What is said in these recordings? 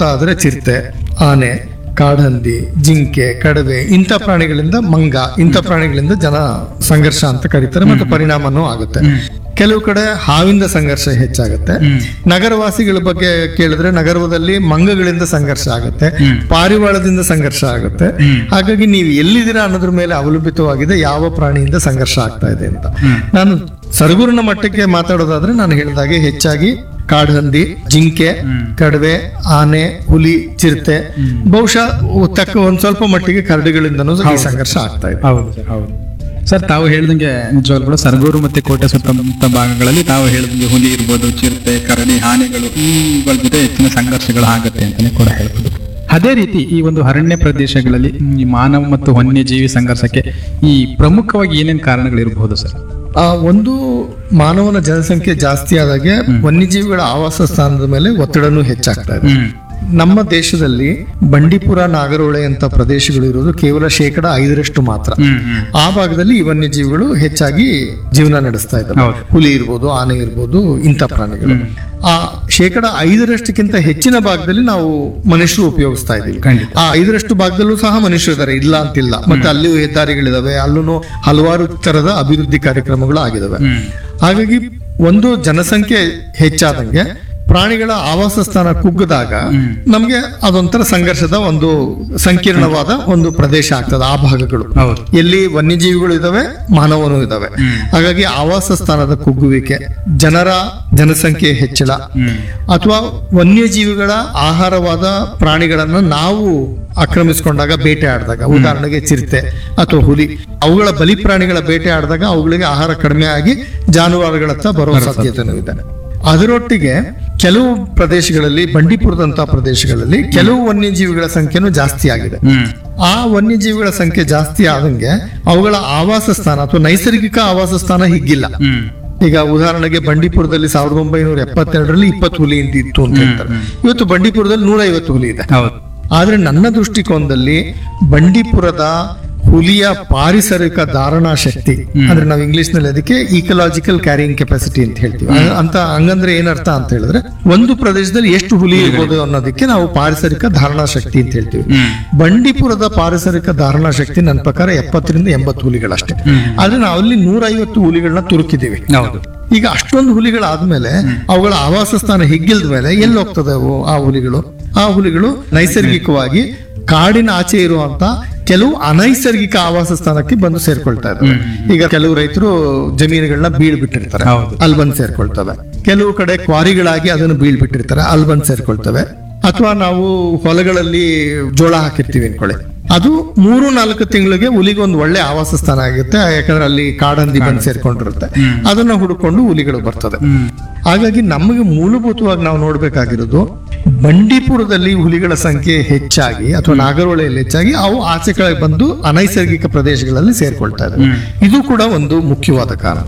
ಆದ್ರೆ ಚಿರತೆ ಆನೆ ಕಾಡಹಂದಿ ಜಿಂಕೆ ಕಡವೆ ಇಂಥ ಪ್ರಾಣಿಗಳಿಂದ ಮಂಗ ಇಂಥ ಪ್ರಾಣಿಗಳಿಂದ ಜನ ಸಂಘರ್ಷ ಅಂತ ಕರೀತಾರೆ ಮತ್ತು ಪರಿಣಾಮನೂ ಆಗುತ್ತೆ ಕೆಲವು ಕಡೆ ಹಾವಿಂದ ಸಂಘರ್ಷ ಹೆಚ್ಚಾಗುತ್ತೆ ನಗರವಾಸಿಗಳ ಬಗ್ಗೆ ಕೇಳಿದ್ರೆ ನಗರದಲ್ಲಿ ಮಂಗಗಳಿಂದ ಸಂಘರ್ಷ ಆಗುತ್ತೆ ಪಾರಿವಾಳದಿಂದ ಸಂಘರ್ಷ ಆಗುತ್ತೆ ಹಾಗಾಗಿ ನೀವು ಎಲ್ಲಿದ್ದೀರಾ ಅನ್ನೋದ್ರ ಮೇಲೆ ಅವಲಂಬಿತವಾಗಿದೆ ಯಾವ ಪ್ರಾಣಿಯಿಂದ ಸಂಘರ್ಷ ಆಗ್ತಾ ಇದೆ ಅಂತ ನಾನು ಸರಗೂರಿನ ಮಟ್ಟಕ್ಕೆ ಮಾತಾಡೋದಾದ್ರೆ ನಾನು ಹೇಳಿದಾಗೆ ಹೆಚ್ಚಾಗಿ ಕಾಡಹಂದಿ ಜಿಂಕೆ ಕಡವೆ ಆನೆ ಹುಲಿ ಚಿರತೆ ಬಹುಶಃ ತಕ್ಕ ಒಂದ್ ಸ್ವಲ್ಪ ಮಟ್ಟಿಗೆ ಕರಡಿಗಳಿಂದನೂ ಈ ಸಂಘರ್ಷ ಆಗ್ತಾ ಇದೆ ಹೌದು ಸರ್ ಹೌದು ಸರ್ ತಾವು ಹೇಳ್ದಂಗೆ ನಿಜವಾಗ್ಲೂ ಕೂಡ ಸರಗೂರು ಮತ್ತೆ ಕೋಟೆ ಸುತ್ತಮುತ್ತ ಭಾಗಗಳಲ್ಲಿ ತಾವು ಹೇಳ್ದಂಗೆ ಹುಲಿ ಇರ್ಬೋದು ಚಿರತೆ ಕರಡಿ ಆನೆಗಳು ಇವುಗಳ ಜೊತೆ ಹೆಚ್ಚಿನ ಸಂಘರ್ಷಗಳು ಆಗುತ್ತೆ ಅಂತಾನೆ ಕೂಡ ಹೇಳ್ಬೋದು ಅದೇ ರೀತಿ ಈ ಒಂದು ಅರಣ್ಯ ಪ್ರದೇಶಗಳಲ್ಲಿ ಈ ಮಾನವ ಮತ್ತು ವನ್ಯಜೀವಿ ಸಂಘರ್ಷಕ್ಕೆ ಈ ಪ್ರಮುಖವಾಗಿ ಏನೇನು ಕಾರಣಗಳಿರಬಹುದು ಸರ್ ಆ ಒಂದು ಮಾನವನ ಜನಸಂಖ್ಯೆ ಜಾಸ್ತಿ ಆದಾಗೆ ವನ್ಯಜೀವಿಗಳ ಆವಾಸ ಸ್ಥಾನದ ಮೇಲೆ ಒತ್ತಡನೂ ಹೆಚ್ಚಾಗ್ತಾ ಇದೆ ನಮ್ಮ ದೇಶದಲ್ಲಿ ಬಂಡೀಪುರ ನಾಗರೋಳೆ ಅಂತ ಪ್ರದೇಶಗಳು ಇರೋದು ಕೇವಲ ಶೇಕಡ ಐದರಷ್ಟು ಮಾತ್ರ ಆ ಭಾಗದಲ್ಲಿ ಈ ವನ್ಯಜೀವಿಗಳು ಹೆಚ್ಚಾಗಿ ಜೀವನ ನಡೆಸ್ತಾ ಇದ್ದಾರೆ ಹೌದು. ಹುಲಿ ಇರ್ಬೋದು ಆನೆ ಇರ್ಬೋದು ಇಂಥ ಪ್ರಾಣಿಗಳು ಆ ಶೇಕಡ ಐದರಷ್ಟಕ್ಕಿಂತ ಹೆಚ್ಚಿನ ಭಾಗದಲ್ಲಿ ನಾವು ಮನುಷ್ಯರು ಉಪಯೋಗಿಸ್ತಾ ಇದೀವಿ ಖಂಡಿತ. ಆ ಐದರಷ್ಟು ಭಾಗದಲ್ಲೂ ಸಹ ಮನುಷ್ಯರು ಇದ್ದಾರೆ ಇಲ್ಲ ಅಂತಿಲ್ಲ ಮತ್ತೆ ಅಲ್ಲಿಯೂ ಹೆದ್ದಾರಿಗಳಿದಾವೆ ಅಲ್ಲೂ ಹಲವಾರು ತರದ ಅಭಿವೃದ್ಧಿ ಕಾರ್ಯಕ್ರಮಗಳು ಆಗಿದಾವೆ ಹಾಗಾಗಿ ಒಂದು ಜನಸಂಖ್ಯೆ ಹೆಚ್ಚಾದಂಗೆ ಪ್ರಾಣಿಗಳ ಆವಾಸ ಸ್ಥಾನ ಕುಗ್ಗದಾಗ ನಮ್ಗೆ ಅದೊಂಥರ ಸಂಘರ್ಷದ ಒಂದು ಸಂಕೀರ್ಣವಾದ ಒಂದು ಪ್ರದೇಶ ಆಗ್ತದೆ ಆ ಭಾಗಗಳು ಹೌದು ಎಲ್ಲಿ ವನ್ಯಜೀವಿಗಳು ಇದಾವೆ ಮಾನವನು ಇದಾವೆ ಹಾಗಾಗಿ ಆವಾಸ ಸ್ಥಾನದ ಕುಗ್ಗುವಿಕೆ ಜನರ ಜನಸಂಖ್ಯೆ ಹೆಚ್ಚಳ ಅಥವಾ ವನ್ಯಜೀವಿಗಳ ಆಹಾರವಾದ ಪ್ರಾಣಿಗಳನ್ನ ನಾವು ಆಕ್ರಮಿಸಿಕೊಂಡಾಗ ಬೇಟೆ ಆಡಿದಾಗ ಉದಾಹರಣೆಗೆ ಚಿರತೆ ಅಥವಾ ಹುಲಿ ಅವುಗಳ ಬಲಿ ಪ್ರಾಣಿಗಳ ಬೇಟೆ ಆಡಿದಾಗ ಅವುಗಳಿಗೆ ಆಹಾರ ಕಡಿಮೆ ಆಗಿ ಜಾನುವಾರುಗಳತ್ತ ಬರುವ ಸಾಧ್ಯತೆನೂ ಇದೆ ಅದರೊಟ್ಟಿಗೆ ಕೆಲವು ಪ್ರದೇಶಗಳಲ್ಲಿ ಬಂಡೀಪುರದಂತ ಪ್ರದೇಶಗಳಲ್ಲಿ ಕೆಲವು ವನ್ಯಜೀವಿಗಳ ಸಂಖ್ಯೆನೂ ಜಾಸ್ತಿ ಆಗಿದೆ ಆ ವನ್ಯಜೀವಿಗಳ ಸಂಖ್ಯೆ ಜಾಸ್ತಿ ಆದಂಗೆ ಅವುಗಳ ಆವಾಸ ಸ್ಥಾನ ಅಥವಾ ನೈಸರ್ಗಿಕ ಆವಾಸ ಸ್ಥಾನ ಹಿಗ್ಗಿಲ್ಲ ಈಗ ಉದಾಹರಣೆಗೆ ಬಂಡೀಪುರದಲ್ಲಿ ಸಾವಿರದ ಒಂಬೈನೂರ ಎಪ್ಪತ್ತೆರಡರಲ್ಲಿ ಇಪ್ಪತ್ತು ಹುಲಿ ಅಂತ ಇತ್ತು ಅಂತ ಹೇಳ್ತಾರೆ ಇವತ್ತು ಬಂಡೀಪುರದಲ್ಲಿ ನೂರ ಐವತ್ತು ಹುಲಿ ಇದೆ ಹೌದು ಆದ್ರೆ ನನ್ನ ದೃಷ್ಟಿಕೋನದಲ್ಲಿ ಬಂಡೀಪುರದ ಹುಲಿಯ ಪಾರಿಸರಿಕ ಧಾರಣಾ ಶಕ್ತಿ ಅಂದ್ರೆ ನಾವು ಇಂಗ್ಲಿಷ್ ನಲ್ಲಿ ಅದಕ್ಕೆ ಈಕಲಾಜಿಕಲ್ ಕ್ಯಾರಿಯಿಂಗ್ ಕೆಪಾಸಿಟಿ ಅಂತ ಹೇಳ್ತೀವಿ ಅ- ಅಂತ ಹಂಗಂದ್ರೆ ಏನರ್ಥ ಅಂತ ಹೇಳಿದ್ರೆ ಒಂದು ಪ್ರದೇಶದಲ್ಲಿ ಎಷ್ಟು ಹುಲಿ ಇರ್ಬೋದು ಅನ್ನೋದಕ್ಕೆ ನಾವು ಪಾರಿಸರಿಕ ಧಾರಣಾ ಶಕ್ತಿ ಅಂತ ಹೇಳ್ತೀವಿ ಬಂಡೀಪುರದ ಪಾರಿಸರಿಕ ಧಾರಣಾ ಶಕ್ತಿ ನನ್ನ ಪ್ರಕಾರ ಎಪ್ಪತ್ತರಿಂದ ಎಂಬತ್ತು ಹುಲಿಗಳಷ್ಟೇ ಆದ್ರೆ ನಾವು ಅಲ್ಲಿ ನೂರೈವತ್ತು ಹುಲಿಗಳನ್ನ ತುರುಕಿದ್ದೀವಿ ಹೌದು ಈಗ ಅಷ್ಟೊಂದು ಹುಲಿಗಳಾದ್ಮೇಲೆ ಅವುಗಳ ಆವಾಸ ಸ್ಥಾನ ಹಿಗ್ಗಿಲ್ದ ಮೇಲೆ ಎಲ್ಲಿ ಹೋಗ್ತದೆ ಅವು ಆ ಹುಲಿಗಳು ಆ ಹುಲಿಗಳು ನೈಸರ್ಗಿಕವಾಗಿ ಕಾಡಿನ ಆಚೆ ಇರುವಂತ ಕೆಲವು ಅನೈಸರ್ಗಿಕ ಆವಾಸ ಸ್ಥಾನಕ್ಕೆ ಬಂದು ಸೇರ್ಕೊಳ್ತಾ ಇದ್ದಾರೆ ಈಗ ಕೆಲವು ರೈತರು ಜಮೀನುಗಳನ್ನ ಬೀಳ್ ಬಿಟ್ಟಿರ್ತಾರೆ ಹೌದು. ಅಲ್ಲಿ ಬಂದು ಸೇರ್ಕೊಳ್ತವೆ ಕೆಲವು ಕಡೆ ಕ್ವಾರಿಗಳಾಗಿ ಅದನ್ನು ಬೀಳ್ ಬಿಟ್ಟಿರ್ತಾರೆ ಅಲ್ಲಿ ಬಂದು ಸೇರ್ಕೊಳ್ತವೆ ಅಥವಾ ನಾವು ಹೊಲಗಳಲ್ಲಿ ಜೋಳ ಹಾಕಿರ್ತೀವಿ ಅನ್ಕೊಳ್ಳಿ ಅದು ಮೂರು ನಾಲ್ಕು ತಿಂಗಳಿಗೆ ಹುಲಿಗೆ ಒಂದು ಒಳ್ಳೆ ಆವಾಸ ಸ್ಥಾನ ಆಗುತ್ತೆ ಯಾಕಂದ್ರೆ ಅಲ್ಲಿ ಕಾಡಂದಿ ಬಂದು ಸೇರ್ಕೊಂಡಿರುತ್ತೆ ಅದನ್ನ ಹುಡುಕೊಂಡು ಹುಲಿಗಳು ಬರ್ತದೆ ಹಾಗಾಗಿ ನಮಗೆ ಮೂಲಭೂತವಾಗಿ ನಾವು ನೋಡ್ಬೇಕಾಗಿರೋದು ಬಂಡೀಪುರದಲ್ಲಿ ಹುಲಿಗಳ ಸಂಖ್ಯೆ ಹೆಚ್ಚಾಗಿ ಅಥವಾ ನಾಗರಹೊಳೆಯಲ್ಲಿ ಹೆಚ್ಚಾಗಿ ಅವು ಆಚೆ ಕಡೆ ಬಂದು ಅನೈಸರ್ಗಿಕ ಪ್ರದೇಶಗಳಲ್ಲಿ ಸೇರ್ಕೊಳ್ತಾ ಇದ್ದಾವೆ ಇದು ಕೂಡ ಒಂದು ಮುಖ್ಯವಾದ ಕಾರಣ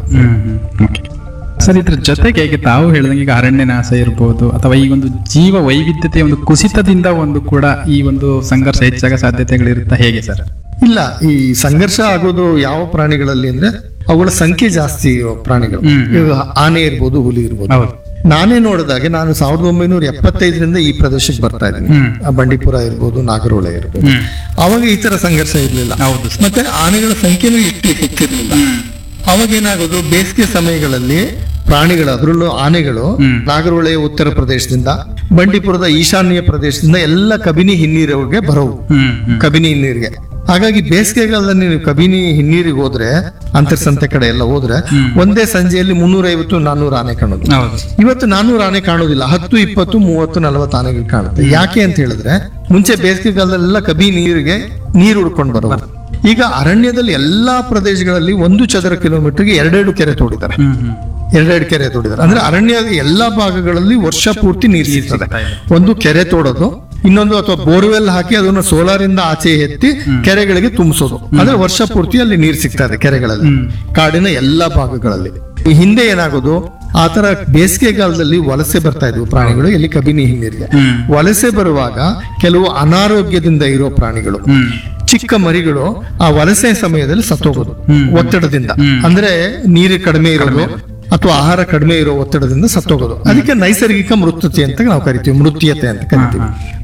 ಸರ್ ಇದ್ರ ಜೊತೆಗೆ ಈಗ ತಾವು ಹೇಳಿದಂಗೆ ಈಗ ಅರಣ್ಯ ನಾಶ ಇರ್ಬೋದು ಅಥವಾ ಈ ಒಂದು ಜೀವ ವೈವಿಧ್ಯತೆಯ ಒಂದು ಕುಸಿತದಿಂದ ಒಂದು ಕೂಡ ಈ ಒಂದು ಸಂಘರ್ಷ ಹೆಚ್ಚಾಗ ಸಾಧ್ಯತೆಗಳಿರುತ್ತಾ ಹೇಗೆ ಸರ್ ಇಲ್ಲ ಈ ಸಂಘರ್ಷ ಆಗೋದು ಯಾವ ಪ್ರಾಣಿಗಳಲ್ಲಿ ಅಂದ್ರೆ ಅವುಗಳ ಸಂಖ್ಯೆ ಜಾಸ್ತಿ ಇರೋ ಪ್ರಾಣಿಗಳು ಈಗ ಆನೆ ಇರ್ಬೋದು ಹುಲಿ ಇರ್ಬೋದು ಹೌದು ನಾನೇ ನೋಡಿದಾಗೆ ನಾನು ಸಾವಿರದ ಒಂಬೈನೂರ ಎಪ್ಪತ್ತೈದರಿಂದ ಈ ಪ್ರದೇಶಕ್ಕೆ ಬರ್ತಾ ಇದ್ದೀನಿ ಆ ಬಂಡೀಪುರ ಇರ್ಬೋದು ನಾಗರಹೊಳೆ ಇರ್ಬೋದು ಅವಾಗ ಈ ತರ ಸಂಘರ್ಷ ಇರ್ಲಿಲ್ಲ ಹೌದು ಮತ್ತೆ ಆನೆಗಳ ಸಂಖ್ಯೆನೂ ಇಷ್ಟು ಹೆಚ್ಚಿರ್ಲಿಲ್ಲ ಅವಾಗ ಏನಾಗೋದು ಬೇಸಿಗೆ ಸಮಯಗಳಲ್ಲಿ ಪ್ರಾಣಿಗಳು ಅದರಲ್ಲೂ ಆನೆಗಳು ನಾಗರಹೊಳೆಯ ಉತ್ತರ ಪ್ರದೇಶದಿಂದ ಬಂಡೀಪುರದ ಈಶಾನ್ಯ ಪ್ರದೇಶದಿಂದ ಎಲ್ಲ ಕಬಿನಿ ಹಿನ್ನೀರಿಗೆ ಬರೋವು ಹ್ಮ್ ಹ್ಮ್ ಕಬಿನಿ ಹಿನ್ನೀರಿಗೆ ಹಾಗಾಗಿ ಬೇಸಿಗೆಗಾಲದಲ್ಲಿ ನೀವು ಕಬಿನಿ ಹಿನ್ನೀರಿಗೆ ಹೋದ್ರೆ ಅಂತರ್ಸಂತೆ ಕಡೆ ಎಲ್ಲ ಹೋದ್ರೆ ಒಂದೇ ಸಂಜೆಯಲ್ಲಿ ಮುನ್ನೂರ ಐವತ್ತು ನಾನ್ನೂರು ಆನೆ ಕಾಣೋದು ಹೌದು ಇವತ್ತು ನಾನ್ನೂರು ಆನೆ ಕಾಣೋದಿಲ್ಲ ಹತ್ತು ಇಪ್ಪತ್ತು ಮೂವತ್ತು ನಲವತ್ತು ಆನೆಗಳು ಕಾಣುತ್ತೆ ಯಾಕೆ ಅಂತ ಹೇಳಿದ್ರೆ ಮುಂಚೆ ಬೇಸಿಗೆಗಾಲದಲ್ಲೆಲ್ಲ ಕಬಿ ನೀರಿಗೆ ನೀರು ಉಡ್ಕೊಂಡು ಬರೋದು ಈಗ ಅರಣ್ಯದಲ್ಲಿ ಎಲ್ಲಾ ಪ್ರದೇಶಗಳಲ್ಲಿ ಒಂದು ಚದರ ಕಿಲೋಮೀಟರ್ಗೆ ಎರಡೆರಡು ಕೆರೆ ತೋಡಿದ್ದಾರೆ ಹ್ಮ್ ಹ್ಮ್ ಎರಡೆರಡು ಕೆರೆ ತೋಡಿದ್ದಾರೆ ಅಂದ್ರೆ ಅರಣ್ಯದ ಎಲ್ಲಾ ಭಾಗಗಳಲ್ಲಿ ವರ್ಷ ಪೂರ್ತಿ ನೀರು ಸಿಗ್ತದೆ ಒಂದು ಕೆರೆ ತೋಡೋದು ಇನ್ನೊಂದು ಅಥವಾ ಬೋರ್ವೆಲ್ ಹಾಕಿ ಅದನ್ನು ಸೋಲಾರ್ ಇಂದ ಆಚೆ ಎತ್ತಿ ಕೆರೆಗಳಿಗೆ ತುಂಬಿಸೋದು ಅಂದ್ರೆ ವರ್ಷ ಪೂರ್ತಿ ಅಲ್ಲಿ ನೀರು ಸಿಗ್ತಾ ಇದೆ ಕೆರೆಗಳಲ್ಲಿ ಕಾಡಿನ ಎಲ್ಲಾ ಭಾಗಗಳಲ್ಲಿ ಈ ಹಿಂದೆ ಏನಾಗೋದು ಆ ತರ ಬೇಸಿಗೆಗಾಲದಲ್ಲಿ ವಲಸೆ ಬರ್ತಾ ಇದ್ವು ಪ್ರಾಣಿಗಳು ಎಲ್ಲಿ ಕಬಿನಿ ಹಿನ್ನೀರಿಗೆ ವಲಸೆ ಬರುವಾಗ ಕೆಲವು ಅನಾರೋಗ್ಯದಿಂದ ಇರೋ ಪ್ರಾಣಿಗಳು ಹ್ಮ್ ಚಿಕ್ಕ ಮರಿಗಳು ಆ ವಲಸೆ ಸಮಯದಲ್ಲಿ ಸತ್ತೋಗೋದು ಒತ್ತಡದಿಂದ ಅಂದ್ರೆ ನೀರು ಕಡಿಮೆ ಇರೋದು ಅಥವಾ ಆಹಾರ ಕಡಿಮೆ ಇರೋ ಒತ್ತಡದಿಂದ ಸತ್ತೋಗೋದು ಅದಕ್ಕೆ ನೈಸರ್ಗಿಕ ಮೃತ್ಯುತೆ ಅಂತ ನಾವು ಕರಿತೀವಿ ಮೃತ್ಯತೆ ಅಂತ ಕರಿತೀವಿ